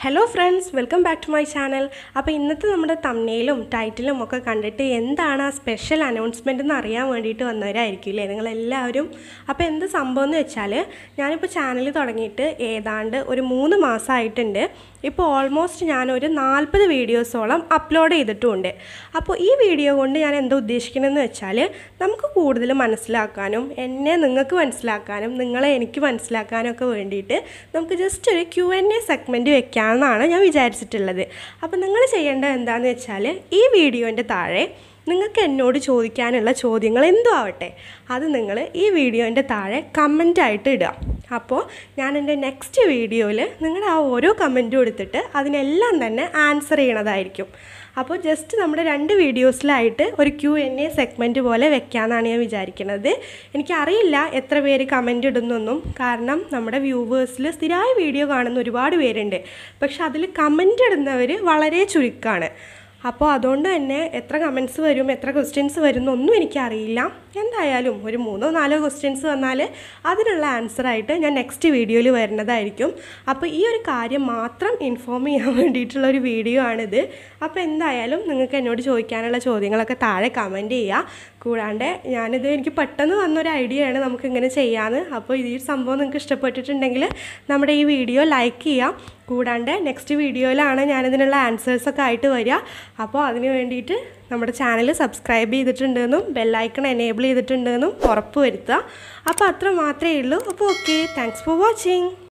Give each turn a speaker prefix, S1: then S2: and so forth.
S1: hello friends welcome back to my channel അപ്പോൾ ഇന്നത്തെ നമ്മുടെ തമ്മനയിലും ടൈറ്റിലും ഒക്കെ കണ്ടിട്ട് എന്താണ് ആ സ്പെഷ്യൽ അനൗൺസ്മെൻ്റ് എന്ന് അറിയാൻ വേണ്ടിയിട്ട് വന്നവരായിരിക്കും അല്ലേ നിങ്ങളെല്ലാവരും അപ്പോൾ എന്ത് സംഭവം എന്ന് വെച്ചാൽ ഞാനിപ്പോൾ ചാനൽ തുടങ്ങിയിട്ട് ഏതാണ്ട് ഒരു മൂന്ന് മാസമായിട്ടുണ്ട് ഇപ്പോൾ ഓൾമോസ്റ്റ് ഞാനൊരു നാൽപ്പത് വീഡിയോസോളം അപ്ലോഡ് ചെയ്തിട്ടുമുണ്ട് അപ്പോൾ ഈ വീഡിയോ കൊണ്ട് ഞാൻ എന്താ ഉദ്ദേശിക്കുന്നതെന്ന് വെച്ചാൽ നമുക്ക് കൂടുതൽ മനസ്സിലാക്കാനും എന്നെ നിങ്ങൾക്ക് മനസ്സിലാക്കാനും നിങ്ങളെ എനിക്ക് മനസ്സിലാക്കാനും ഒക്കെ വേണ്ടിയിട്ട് നമുക്ക് ജസ്റ്റ് ഒരു ക്യു എൻ എ സെഗ്മെൻറ്റ് വെക്കാമെന്നാണ് ഞാൻ വിചാരിച്ചിട്ടുള്ളത് അപ്പോൾ നിങ്ങൾ ചെയ്യേണ്ടത് എന്താണെന്ന് വെച്ചാൽ ഈ വീഡിയോൻ്റെ താഴെ നിങ്ങൾക്ക് എന്നോട് ചോദിക്കാനുള്ള ചോദ്യങ്ങൾ എന്തോ ആവട്ടെ അത് നിങ്ങൾ ഈ വീഡിയോൻ്റെ താഴെ കമൻ്റായിട്ട് ഇടുക അപ്പോൾ ഞാൻ എൻ്റെ നെക്സ്റ്റ് വീഡിയോയിൽ നിങ്ങളുടെ ആ ഓരോ കമൻറ്റും എടുത്തിട്ട് അതിനെല്ലാം തന്നെ ആൻസർ ചെയ്യണതായിരിക്കും അപ്പോൾ ജസ്റ്റ് നമ്മുടെ രണ്ട് വീഡിയോസിലായിട്ട് ഒരു ക്യു എൻ എ സെഗ്മെൻറ്റ് പോലെ വെക്കാമെന്നാണ് ഞാൻ വിചാരിക്കുന്നത് എനിക്കറിയില്ല എത്ര പേര് കമൻ്റ് ഇടുന്നൊന്നും കാരണം നമ്മുടെ വ്യൂവേഴ്സിൽ സ്ഥിരമായി വീഡിയോ കാണുന്ന ഒരുപാട് പേരുണ്ട് പക്ഷെ അതിൽ കമൻ്റ് ഇടുന്നവർ വളരെ ചുരുക്കമാണ് അപ്പോൾ അതുകൊണ്ട് തന്നെ എത്ര കമൻസ് വരും എത്ര ക്വസ്റ്റ്യൻസ് വരും എന്നൊന്നും എനിക്കറിയില്ല എന്തായാലും ഒരു മൂന്നോ നാലോ ക്വസ്റ്റ്യൻസ് വന്നാൽ അതിനുള്ള ആൻസറായിട്ട് ഞാൻ നെക്സ്റ്റ് വീഡിയോയിൽ വരുന്നതായിരിക്കും അപ്പോൾ ഈ ഒരു കാര്യം മാത്രം ഇൻഫോം ചെയ്യാൻ വേണ്ടിയിട്ടുള്ള ഒരു വീഡിയോ ആണിത് അപ്പോൾ എന്തായാലും നിങ്ങൾക്ക് എന്നോട് ചോദിക്കാനുള്ള ചോദ്യങ്ങളൊക്കെ താഴെ കമൻറ്റ് ചെയ്യുക കൂടാണ്ട് ഞാനിത് എനിക്ക് പെട്ടെന്ന് വന്നൊരു ഐഡിയ ആണ് നമുക്ക് ഇങ്ങനെ ചെയ്യാമെന്ന് അപ്പോൾ ഈ സംഭവം നിങ്ങൾക്ക് ഇഷ്ടപ്പെട്ടിട്ടുണ്ടെങ്കിൽ നമ്മുടെ ഈ വീഡിയോ ലൈക്ക് ചെയ്യാം കൂടാണ്ട് നെക്സ്റ്റ് വീഡിയോയിലാണ് ഞാനിതിനുള്ള ആൻസേഴ്സൊക്കെ ആയിട്ട് വരിക അപ്പോൾ അതിന് വേണ്ടിയിട്ട് നമ്മുടെ ചാനൽ സബ്സ്ക്രൈബ് ചെയ്തിട്ടുണ്ടെന്നും ബെല്ലൈക്കൺ എനേബിൾ ചെയ്തിട്ടുണ്ടെന്നും ഉറപ്പ് വരുത്തുക അപ്പോൾ അത്ര മാത്രമേ ഉള്ളൂ അപ്പോൾ ഓക്കെ താങ്ക്സ് ഫോർ വാച്ചിങ്